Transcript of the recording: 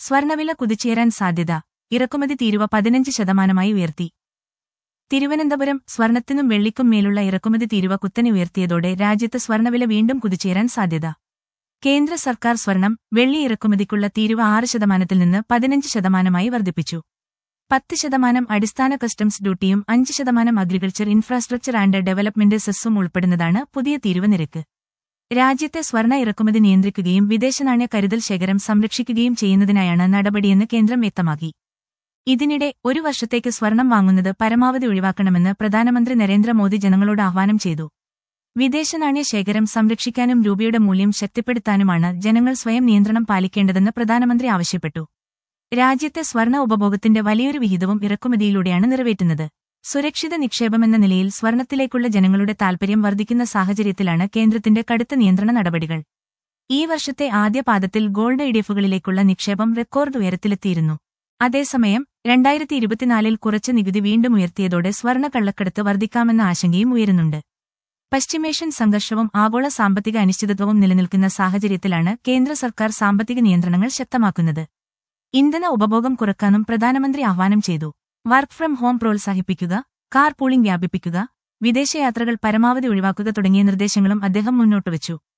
സ്വർണവില കുതിച്ചുയരാൻ സാധ്യത ഇറക്കുമതി തീരുവ പതിനഞ്ച് ശതമാനമായി ഉയർത്തി തിരുവനന്തപുരം സ്വർണത്തിനും വെള്ളിക്കും മേലുള്ള ഇറക്കുമതി തീരുവ കുത്തനെ ഉയർത്തിയതോടെ രാജ്യത്ത് സ്വർണവില വീണ്ടും കുതിച്ചുയരാൻ സാധ്യത കേന്ദ്ര സർക്കാർ സ്വർണം വെള്ളി ഇറക്കുമതിക്കുള്ള തീരുവ ആറ് ശതമാനത്തിൽ നിന്ന് പതിനഞ്ച് ശതമാനമായി വർദ്ധിപ്പിച്ചു പത്ത് ശതമാനം അടിസ്ഥാന കസ്റ്റംസ് ഡ്യൂട്ടിയും അഞ്ച് ശതമാനം അഗ്രികൾച്ചർ ഇൻഫ്രാസ്ട്രക്ചർ ആൻഡ് ഡെവലപ്മെന്റ് സെസ്സും ഉൾപ്പെടുന്നതാണ് പുതിയ തീരുവ നിരക്ക് രാജ്യത്തെ സ്വർണ്ണ ഇറക്കുമതി നിയന്ത്രിക്കുകയും വിദേശനാണ്യ കരുതൽ ശേഖരം സംരക്ഷിക്കുകയും ചെയ്യുന്നതിനായാണ് നടപടിയെന്ന് കേന്ദ്രം വ്യക്തമാക്കി ഇതിനിടെ ഒരു വർഷത്തേക്ക് സ്വർണം വാങ്ങുന്നത് പരമാവധി ഒഴിവാക്കണമെന്ന് പ്രധാനമന്ത്രി നരേന്ദ്രമോദി ജനങ്ങളോട് ആഹ്വാനം ചെയ്തു വിദേശനാണ്യ ശേഖരം സംരക്ഷിക്കാനും രൂപയുടെ മൂല്യം ശക്തിപ്പെടുത്താനുമാണ് ജനങ്ങൾ സ്വയം നിയന്ത്രണം പാലിക്കേണ്ടതെന്ന് പ്രധാനമന്ത്രി ആവശ്യപ്പെട്ടു രാജ്യത്തെ സ്വർണ്ണ ഉപഭോഗത്തിന്റെ വലിയൊരു വിഹിതവും ഇറക്കുമതിയിലൂടെയാണ് നിറവേറ്റുന്നത് സുരക്ഷിത നിക്ഷേപമെന്ന നിലയിൽ സ്വർണത്തിലേക്കുള്ള ജനങ്ങളുടെ താൽപര്യം വർദ്ധിക്കുന്ന സാഹചര്യത്തിലാണ് കേന്ദ്രത്തിന്റെ കടുത്ത നിയന്ത്രണ നടപടികൾ ഈ വർഷത്തെ ആദ്യ പാദത്തിൽ ഗോൾഡ് ഇഡിഎഫുകളിലേക്കുള്ള നിക്ഷേപം റെക്കോർഡ് ഉയരത്തിലെത്തിയിരുന്നു അതേസമയം രണ്ടായിരത്തി ഇരുപത്തിനാലിൽ കുറച്ച് നികുതി വീണ്ടും ഉയർത്തിയതോടെ സ്വർണ്ണ കള്ളക്കടത്ത് വർദ്ധിക്കാമെന്ന ആശങ്കയും ഉയരുന്നുണ്ട് പശ്ചിമേഷ്യൻ സംഘർഷവും ആഗോള സാമ്പത്തിക അനിശ്ചിതത്വവും നിലനിൽക്കുന്ന സാഹചര്യത്തിലാണ് കേന്ദ്ര സർക്കാർ സാമ്പത്തിക നിയന്ത്രണങ്ങൾ ശക്തമാക്കുന്നത് ഇന്ധന ഉപഭോഗം കുറക്കാനും പ്രധാനമന്ത്രി ആഹ്വാനം ചെയ്തു വർക്ക് ഫ്രം ഹോം പ്രോത്സാഹിപ്പിക്കുക കാർ പൂളിംഗ് വ്യാപിപ്പിക്കുക വിദേശയാത്രകൾ പരമാവധി ഒഴിവാക്കുക തുടങ്ങിയ നിർദ്ദേശങ്ങളും അദ്ദേഹം മുന്നോട്ടുവച്ചു